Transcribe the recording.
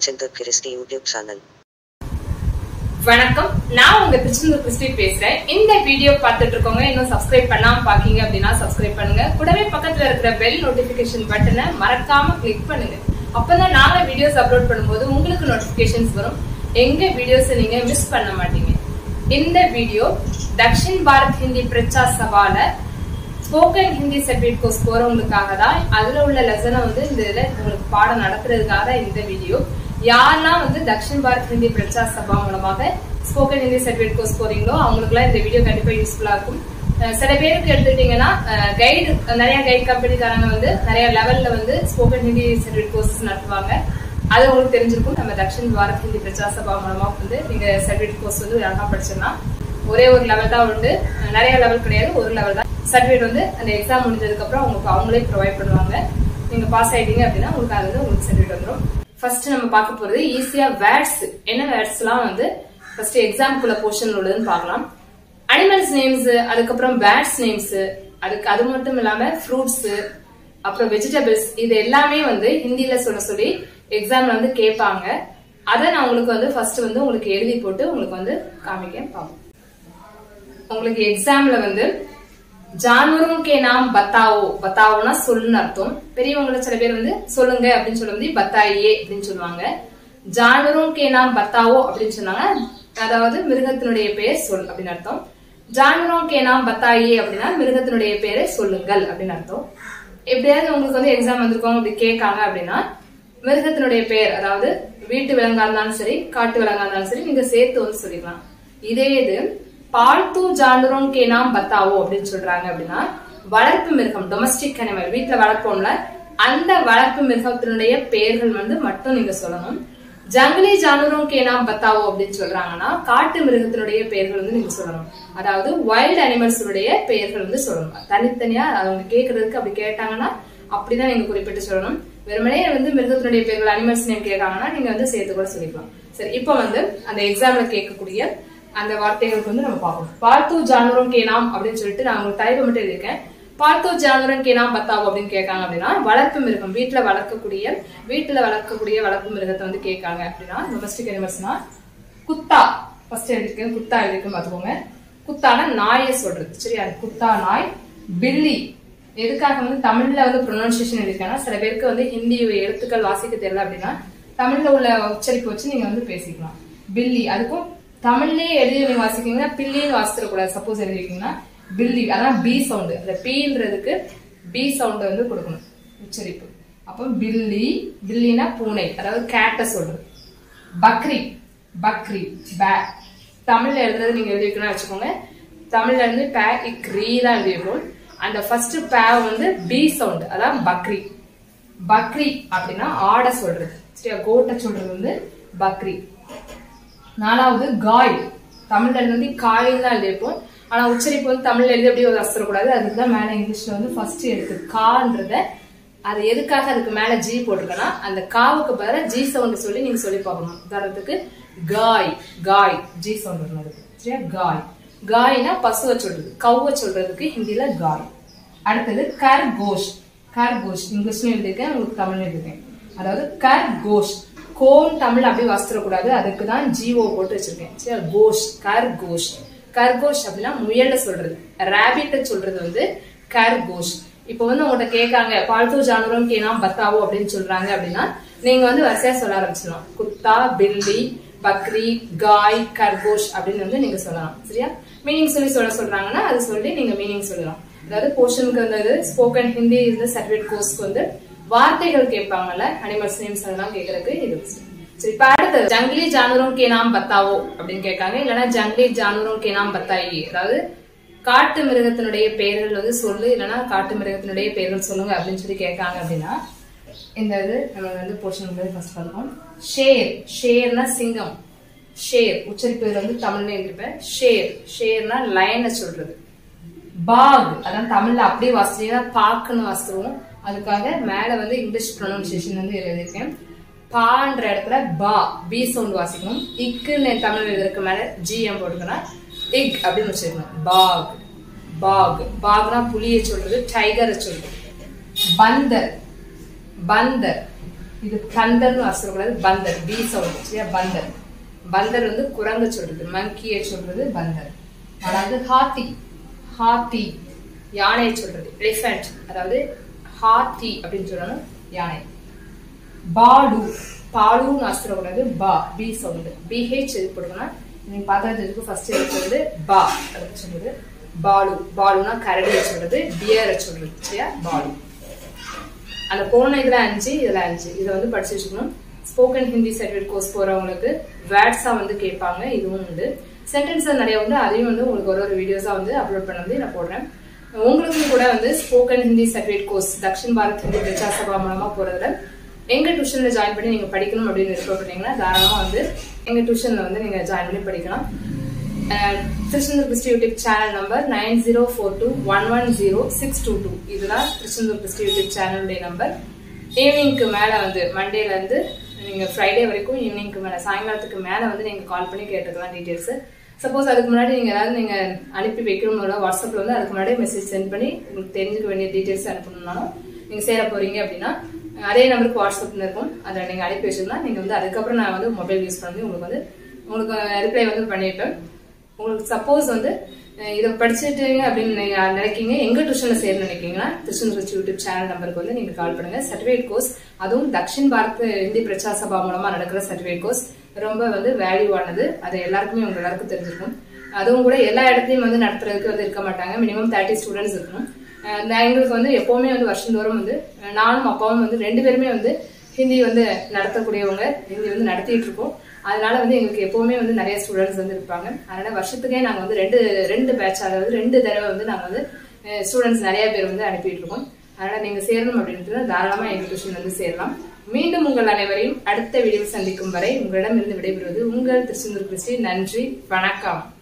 Tiruchendur Christy YouTube channel வணக்கம் நான் உங்க திருச்செந்தூர் கிறிஸ்டி பேசுறேன் இந்த வீடியோ பார்த்துட்டு இருக்கவங்க இன்னும் சப்ஸ்கிரைப் பண்ணாம பாக்கீங்க அப்படின்னா சப்ஸ்கிரைப் பண்ணுங்க கூடவே பக்கத்துல இருக்கிற பெல் நோட்டிபிகேஷன் பட்டனை மறக்காம கிளிக் பண்ணுங்க அப்பதான் நாங்க வீடியோஸ் அப்லோட் பண்ணும்போது உங்களுக்கு நோட்டிபிகேஷன்ஸ் வரும் எங்க வீடியோஸ் நீங்க மிஸ் பண்ண மாட்டீங்க இந்த வீடியோ தக்ஷின் பாரத் ஹிந்தி பிரச்சா சபால ஸ்போக்கன் ஹிந்தி சர்டிஃபிகேட் கோர்ஸ் போறவங்களுக்காக தான் அதுல உள்ள லெசனை வந்து இந்த இதுல உங்களுக்கு பாடம் நடத்துறதுக்காக தான் இந்த வீடியோ யாரெல்லாம் வந்து தக்ஷின் பாரத் ஹிந்தி பிரச்சார் சபா மூலமாக ஸ்போக்கன் ஹிந்தி சர்டிஃபிகேட் கோர்ஸ் போறீங்களோ அவங்களுக்குலாம் இந்த வீடியோ கண்டிப்பா யூஸ்ஃபுல்லா இருக்கும் அஹ் சில பேருக்கு எடுத்துட்டீங்கன்னா கைடு நிறைய கைட் கம்பெனிக்காரங்க வந்து நிறைய லெவல்ல வந்து ஸ்போக்கன் ஹிந்தி சர்டிஃபிகேட் கோர்ஸ் நடத்துவாங்க அது உங்களுக்கு தெரிஞ்சிருக்கும் நம்ம தக்ஷின் பாரத் ஹிந்தி பிரச்சார் சபா மூலமா வந்து நீங்க சர்டிஃபிகேட் கோர்ஸ் வந்து அழகா படிச்சிடலாம் ஒரே ஒரு லெவல் தான் உண்டு நிறைய லெவல் கிடையாது ஒரு லெவல் தான் சர்டிஃபிகேட் வந்து அந்த எக்ஸாம் முடிஞ்சதுக்கு அப்புறம் உங்களுக்கு அவங்களே ப்ரொவைட் பண்ணுவாங்க நீங்க பாஸ் ஆயிட்டீங்க அப்படின்னா உங்களுக்கு அது வந்து உங்களுக்கு சர்டிஃபிகேட் வந்துடும் ஃபர்ஸ்ட் நம்ம பார்க்க போறது ஈஸியா வேர்ட்ஸ் என்ன வேர்ட்ஸ் எல்லாம் வந்து ஃபர்ஸ்ட் எக்ஸாம்குள்ள போர்ஷன் உள்ளதுன்னு பார்க்கலாம் அனிமல்ஸ் நேம்ஸ் அதுக்கப்புறம் பேர்ட்ஸ் நேம்ஸ் அதுக்கு அது மட்டும் இல்லாம ஃப்ரூட்ஸ் அப்புறம் வெஜிடபிள்ஸ் இது எல்லாமே வந்து ஹிந்தில சொல்ல சொல்லி எக்ஸாம்ல வந்து கேட்பாங்க அதை நான் உங்களுக்கு வந்து ஃபர்ஸ்ட் வந்து உங்களுக்கு எழுதி போட்டு உங்களுக்கு வந்து காமிக்க பார்ப்போம் உங்களுக்கு எக்ஸாம்ல வந்து ஜான்வரும் கே நாம் பத்தாவோ பத்தாவோனா சொல்லுன்னு அர்த்தம் பெரியவங்கள சில பேர் வந்து சொல்லுங்க அப்படின்னு சொல்ல வந்து பத்தாயே அப்படின்னு சொல்லுவாங்க ஜான்வரும் கே நாம் பத்தாவோ அப்படின்னு சொன்னாங்க அதாவது மிருகத்தினுடைய பெயர் சொல் அப்படின்னு அர்த்தம் ஜான்வரும் கே நாம் பத்தாயே அப்படின்னா மிருகத்தினுடைய பெயரை சொல்லுங்கள் அப்படின்னு அர்த்தம் எப்படியாவது உங்களுக்கு வந்து எக்ஸாம் வந்திருக்கோம் அப்படி கேட்காங்க அப்படின்னா மிருகத்தினுடைய பெயர் அதாவது வீட்டு விலங்கா இருந்தாலும் சரி காட்டு விலங்கா இருந்தாலும் சரி நீங்க சேர்த்து வந்து சொல்லிக்கலாம் இதே இது பால்து ஜானுரோம் கே நாம் பத்தாவோ அப்படின்னு சொல்றாங்க அப்படின்னா வளர்ப்பு மிருகம் டொமஸ்டிக் அனிமல் வீட்டுல வளர்ப்போம்ல அந்த வளர்ப்பு மிருகத்தினுடைய பெயர்கள் வந்து மட்டும் நீங்க சொல்லணும் ஜங்கிலி ஜானுரோம் கே நாம் பத்தாவோ அப்படின்னு சொல்றாங்கன்னா காட்டு மிருகத்தினுடைய பெயர்கள் வந்து நீங்க சொல்லணும் அதாவது வைல்ட் அனிமல்ஸுடைய பெயர்கள் வந்து சொல்லணும் தனித்தனியா அவங்க கேட்கறதுக்கு அப்படி கேட்டாங்கன்னா அப்படிதான் நீங்க குறிப்பிட்டு சொல்லணும் வெறுமனே வந்து மிருகத்தினுடைய பெயர்கள் அனிமல்ஸ் நேம் கேட்காங்கன்னா நீங்க வந்து சேர்த்து கூட சொல்லிக்கலாம் சரி இப்போ வந்து அந்த எக்ஸாம்ல கேட்கக்கூடிய அந்த வார்த்தைகளுக்கு வந்து நம்ம பார்க்கணும் பார்த்து ஜானுரம் கேனாம் அப்படின்னு சொல்லிட்டு நான் உங்களுக்கு தலைப்பு மட்டும் எழுதியிருக்கேன் பார்த்து ஜானுரம் கேனாம் பத்தாவோ அப்படின்னு கேட்காங்க அப்படின்னா வளர்ப்பு மிருகம் வீட்டுல வளர்க்கக்கூடிய வீட்டுல வளர்க்கக்கூடிய வளர்ப்பு மிருகத்தை வந்து கேட்காங்க அப்படின்னா டொமஸ்டிக் அனிமல்ஸ்னா குத்தா ஃபர்ஸ்ட் எழுதிருக்கேன் குத்தா எழுதிருக்கேன் பார்த்துக்கோங்க குத்தானா நாயை சொல்றது சரியா குத்தா நாய் பில்லி எதுக்காக வந்து தமிழ்ல வந்து ப்ரொனன்சியேஷன் எழுதிருக்காங்கன்னா சில பேருக்கு வந்து ஹிந்தி எழுத்துக்கள் வாசிக்க தெரியல அப்படின்னா தமிழ்ல உள்ள உச்சரிப்பு வச்சு நீங்க வந்து பேசிக்கலாம் பில்லி அதுக்கும் தமிழ்லயே எழுதி நீங்க வாசிக்கீங்கன்னா பில்லின்னு வாசிச்சிடக்கூடாது சப்போஸ் எழுதிருக்கீங்கன்னா பில்லி அதான் பி சவுண்டு அந்த பீன்றதுக்கு பி சவுண்ட் வந்து கொடுக்கணும் உச்சரிப்பு அப்போ பில்லி பில்லினா பூனை அதாவது கேட்ட சொல்றது பக்ரி பக்ரி பே தமிழ்ல எழுதுறது நீங்க எழுதி வைக்கணும் வச்சுக்கோங்க தமிழ்ல இருந்து பே இக் ரீ தான் எழுதியிருக்கோம் அந்த ஃபர்ஸ்ட் பே வந்து பி சவுண்ட் அதான் பக்ரி பக்ரி அப்படின்னா ஆடை சொல்றது சரியா கோட்டை சொல்றது வந்து பக்ரி நாலாவது காய் தமிழ்ல இருந்து காயின்னு தான் எழுதியிருப்போம் ஆனா உச்சரிப்பு வந்து தமிழ்ல எழுதி அப்படியே வசரக்கூடாது அதுக்கு தான் மேல இங்கிலீஷ்ல வந்து ஃபர்ஸ்ட் எழுத்து கான்றத அது எதுக்காக அதுக்கு மேல ஜி போட்டிருக்கேன்னா அந்த காவுக்கு பதிலா ஜி சவுண்ட் சொல்லி நீங்க சொல்லி பார்க்கணும் உதாரணத்துக்கு காய் காய் ஜி சவுண்ட் வரணும் அதுக்கு சரியா காய் காய்னா பசுவை சொல்றது கௌவை சொல்றதுக்கு ஹிந்தில காய் அடுத்தது கர் கோஷ் கர் கோஷ் இங்கிலீஷ்லயும் எழுதியிருக்கேன் உங்களுக்கு தமிழ்ல எழுதியிருக்கேன் அதாவது கர் கோஷ் கோன் தமிழ் அப்படியே வஸ்திரக்கூடாது அதுக்கு தான் ஜிஓ போட்டு வச்சிருக்கேன் சரி கோஷ் கர் கோஷ் கர்கோஷ் அப்படின்னா முயல சொல்றது ரேபிட்ட சொல்றது வந்து கர்கோஷ் இப்போ வந்து உங்கள்கிட்ட கேட்காங்க பால்தூ ஜானுரம் கேனாம் பத்தாவோ அப்படின்னு சொல்றாங்க அப்படின்னா நீங்க வந்து வரிசையா சொல்ல ஆரம்பிச்சிடலாம் குத்தா பில்லி பக்ரி காய் கர்கோஷ் அப்படின்னு வந்து நீங்க சொல்லலாம் சரியா மீனிங் சொல்லி சொல்ல சொல்றாங்கன்னா அது சொல்லி நீங்க மீனிங் சொல்லலாம் அதாவது போர்ஷனுக்கு வந்து ஸ்போக்கன் ஹிந்தி இந்த சர்டிஃபிகேட் கோர்ஸ்க்கு வந்து வார்த்தைகள் கேட்பாங்கல்ல அனிமல்ஸ் நேம்ஸ் அதெல்லாம் கேட்கறதுக்கு இது சரி இப்ப அடுத்தது ஜங்கிலி ஜானுரும் கே நாம் பத்தாவோ அப்படின்னு கேட்காங்க இல்லைன்னா ஜங்கிலி ஜானுரும் கே நாம் பத்தாயி அதாவது காட்டு மிருகத்தினுடைய பெயர்கள் வந்து சொல்லு இல்லைன்னா காட்டு மிருகத்தினுடைய பெயர்கள் சொல்லுங்க அப்படின்னு சொல்லி கேட்காங்க அப்படின்னா இந்த இது நம்ம வந்து போர்ஷன் வந்து ஃபர்ஸ்ட் பார்ப்போம் ஷேர் ஷேர்னா சிங்கம் ஷேர் உச்சரிப்பு வந்து தமிழ்ல எழுதிருப்பேன் ஷேர் ஷேர்னா லயனை சொல்றது பாக் அதான் தமிழ்ல அப்படியே வாசிச்சீங்கன்னா பாக்குன்னு வாசிடுவோம் அதுக்காக மேல வந்து இங்கிலீஷ் ப்ரொனன்சியேஷன் வந்து எழுதியிருக்கேன் பான்ற இடத்துல பா பி சவுண்ட் வாசிக்கணும் இக்குன்னு தமிழ் எழுதுறதுக்கு மேல ஜிஎம் போட்டுக்கணும் இக் அப்படின்னு வச்சிருக்கணும் பாக் பாக் பாக்னா புலியை சொல்றது டைகரை சொல்றது பந்தர் பந்தர் இது பந்தர்னு சொல்லக்கூடாது பந்தர் பி சவுண்ட் சரியா பந்தர் பந்தர் வந்து குரங்கு சொல்றது மங்கியை சொல்றது பந்தர் அதாவது ஹாத்தி ஹாத்தி யானையை சொல்றது எலிஃபென்ட் அதாவது ஹாத்தி அப்படின்னு சொல்லணும் யானை பாடு பாலுன்னு அசுரக்கூடாது பா பி சவுண்ட் பிஹெச் எது போடுங்கன்னா நீங்க பார்த்ததுக்கு ஃபர்ஸ்ட் இருக்கிறது பா அப்படின்னு சொல்றது பாலு பாலுனா கரடியை சொல்றது டியரை சொல்றது சரியா பாலு அந்த போன இதுல அஞ்சு இதுல அஞ்சு இதை வந்து படிச்சு வச்சுக்கணும் ஸ்போக்கன் ஹிந்தி சர்டிஃபிகேட் கோர்ஸ் போறவங்களுக்கு வேர்ட்ஸா வந்து கேட்பாங்க இதுவும் உண்டு சென்டென்ஸ் நிறைய வந்து அதையும் வந்து உங்களுக்கு ஒரு ஒரு வீடியோஸா வந்து அப்லோட் பண்ண வந்து நான் போடுறேன் உங்களுக்கும் கூட வந்து spoken Hindi certificate course Dakshin Bharat Hindi Prachar Sabha மூலமா போறதுல எங்க டியூஷன்ல ஜாயின் பண்ணி நீங்க படிக்கணும் அப்படின்னு விருப்பப்பட்டீங்கன்னா தாராளமா வந்து எங்க டியூஷன்ல வந்து நீங்க ஜாயின் பண்ணி படிக்கலாம் Tiruchendur Christy YouTube channel number nine zero four two one one zero six two two இதுதான் திருச்செந்தூர் கிறிஸ்டி யூடியூப் சேனலுடைய நம்பர் ஈவினிங்க்கு மேல வந்து மண்டேல இருந்து நீங்க ஃப்ரைடே வரைக்கும் ஈவினிங்க்கு மேல சாயங்காலத்துக்கு மேல வந்து நீங்க கால் பண்ணி கேட்டுக்கலாம் டீடைல்ஸ் சப்போஸ் அதுக்கு முன்னாடி நீங்க ஏதாவது நீங்க அனுப்பி வைக்கணும் வாட்ஸ்அப்ல வந்து அதுக்கு முன்னாடி மெசேஜ் சென்ட் பண்ணி உங்களுக்கு தெரிஞ்சுக்க வேண்டிய டீடைல்ஸ் அனுப்பணும்னாலும் நீங்க சேர போறீங்க அப்படின்னா அதே நம்பருக்கு வாட்ஸ்அப்ல இருக்கும் அதை நீங்க அனுப்பி வச்சிருந்தா நீங்க வந்து அதுக்கப்புறம் நான் வந்து மொபைல் யூஸ் பண்ணி உங்களுக்கு வந்து உங்களுக்கு ரிப்ளை வந்து பண்ணியிருப்பேன் உங்களுக்கு சப்போஸ் வந்து இதை படிச்சுட்டீங்க அப்படின்னு நீங்க நினைக்கீங்க எங்க டியூஷன்ல சேர நினைக்கீங்கன்னா திருச்செந்தூர் யூடியூப் சேனல் நம்பருக்கு வந்து நீங்க கால் பண்ணுங்க சர்டிஃபிகேட் கோர்ஸ் அதுவும் தக்ஷின் பாரத் இந்தி பிரச்சார சபா மூலமா நடக்கிற சர்டிஃபிகேட் கோர்ஸ் ரொம்ப வந்து வேல்யூவானது அது எல்லாருக்குமே உங்க எல்லாருக்கும் தெரிஞ்சிருக்கும் அதுவும் கூட எல்லா இடத்தையும் வந்து நடத்துறதுக்கு வந்து இருக்க மாட்டாங்க மினிமம் தேர்ட்டி ஸ்டூடெண்ட்ஸ் இருக்கணும் எங்களுக்கு வந்து எப்பவுமே வந்து வருஷந்தோறும் வந்து நானும் அப்பாவும் வந்து ரெண்டு பேருமே வந்து ஹிந்தி வந்து நடத்தக்கூடியவங்க ஹிந்தி வந்து நடத்திட்டு இருக்கோம் அதனால வந்து எங்களுக்கு எப்பவுமே வந்து நிறைய ஸ்டூடெண்ட்ஸ் வந்து இருப்பாங்க அதனால வருஷத்துக்கே நாங்க வந்து ரெண்டு ரெண்டு பேட்ச் அதாவது ரெண்டு தடவை வந்து நாங்க வந்து ஸ்டூடெண்ட்ஸ் நிறைய பேர் வந்து அனுப்பிட்டு இருக்கோம் அதனால நீங்க சேரணும் அப்படின்ட்டு தாராளமா எங்க டியூஷன் வந்து சேரலாம் மீண்டும் உங்கள் அனைவரையும் அடுத்த வீடியோவில் சந்திக்கும் வரை உங்களிடம் இருந்து விடைபெறுவது உங்கள் திருச்செந்தூர் கிறிஸ்டி நன்றி வணக்கம்